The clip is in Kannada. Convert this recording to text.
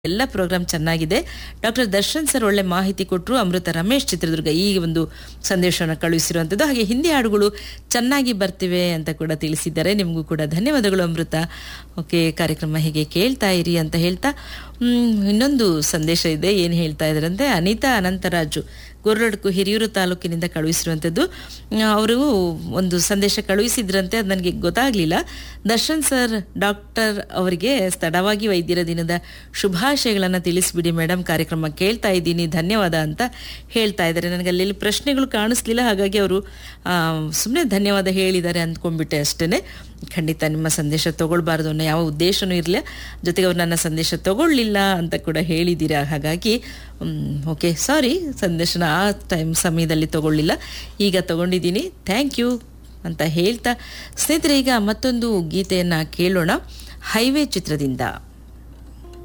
ಎಲ್ಲ ಪ್ರೋಗ್ರಾಮ್ ಚೆನ್ನಾಗಿದೆ ಡಾಕ್ಟರ್ ದರ್ಶನ್ ಸರ್ ಒಳ್ಳೆ ಮಾಹಿತಿ ಕೊಟ್ಟರು ಅಮೃತ ರಮೇಶ್ ಚಿತ್ರದುರ್ಗ ಈ ಒಂದು ಸಂದೇಶವನ್ನು ಕಳುಹಿಸಿರುವಂಥದ್ದು ಹಾಗೆ ಹಿಂದಿ ಹಾಡುಗಳು ಚೆನ್ನಾಗಿ ಬರ್ತಿವೆ ಅಂತ ಕೂಡ ತಿಳಿಸಿದ್ದಾರೆ ನಿಮಗೂ ಕೂಡ ಧನ್ಯವಾದಗಳು ಅಮೃತ ಓಕೆ ಕಾರ್ಯಕ್ರಮ ಹೀಗೆ ಕೇಳ್ತಾ ಇರಿ ಅಂತ ಹೇಳ್ತಾ ಮ್, ಇನ್ನೊಂದು ಸಂದೇಶ ಇದೆ ಏನು ಹೇಳ್ತಾ ಇದ್ದಾರಂತೆ ಅನಿತಾ ಅನಂತರಾಜು ಗೊರಡಕು ಹಿರಿಯೂರು ತಾಲೂಕಿನಿಂದ ಕಳುಹಿಸಿರುವಂಥದ್ದು ಅವರು ಒಂದು ಸಂದೇಶ ಕಳುಹಿಸಿದ್ರಂತೆ ಅದು ನನಗೆ ಗೊತ್ತಾಗಲಿಲ್ಲ ದರ್ಶನ್ ಸರ್ ಡಾಕ್ಟರ್ ಅವರಿಗೆ ತಡವಾಗಿ ವೈದ್ಯರ ದಿನದ ಶುಭಾಶಯಗಳನ್ನು ತಿಳಿಸ್ಬಿಡಿ ಮೇಡಮ್ ಕಾರ್ಯಕ್ರಮ ಕೇಳ್ತಾ ಇದ್ದೀನಿ ಧನ್ಯವಾದ ಅಂತ ಹೇಳ್ತಾ ಇದ್ದಾರೆ ನನಗೆ ಅಲ್ಲಿ ಪ್ರಶ್ನೆಗಳು ಕಾಣಿಸ್ಲಿಲ್ಲ ಹಾಗಾಗಿ ಅವರು ಸುಮ್ಮನೆ ಧನ್ಯವಾದ ಹೇಳಿದ್ದಾರೆ ಅಂದ್ಕೊಂಡ್ಬಿಟ್ಟೆ ಅಷ್ಟೇ ಖಂಡಿತ ನಿಮ್ಮ ಸಂದೇಶ ತಗೊಳ್ಬಾರ್ದು ಅನ್ನೋ ಯಾವ ಉದ್ದೇಶನೂ ಇರಲಿಲ್ಲ ಜೊತೆಗೆ ಅವ್ರು ನನ್ನ ಸಂದೇಶ ತಗೊಳ್ಳಿಲ್ಲ ಅಂತ ಕೂಡ ಹೇಳಿದ್ದೀರಾ ಹಾಗಾಗಿ ಓಕೆ ಸಾರಿ ಸಂದೇಶನ ಆ ಟೈಮ್ ಸಮಯದಲ್ಲಿ ತಗೊಳ್ಳಿಲ್ಲ ಈಗ ತಗೊಂಡಿದ್ದೀನಿ ಥ್ಯಾಂಕ್ ಯು ಅಂತ ಹೇಳ್ತಾ ಸ್ನೇಹಿತರೆ ಈಗ ಮತ್ತೊಂದು ಗೀತೆಯನ್ನು ಕೇಳೋಣ ಹೈವೇ ಚಿತ್ರದಿಂದ